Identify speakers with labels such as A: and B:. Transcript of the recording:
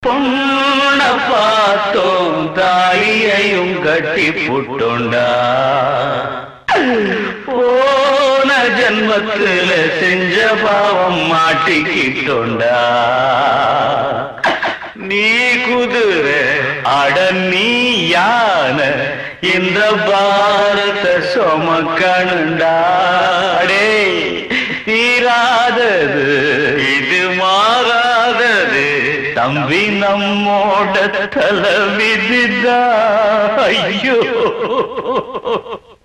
A: பொண்ண பார்த்தோம் தாலியையும் கட்டி புட்டுண்டா போன ஜென்மத்துல செஞ்ச பாவம் மாட்டிக்கிட்டோண்டா நீ குதிரை அட நீ யானை இந்த பாரத சுமக்கணுண்டா அடே தீராதது இது மாறாதது தம்பி நம்மோட தலை விதிதா ஐயோ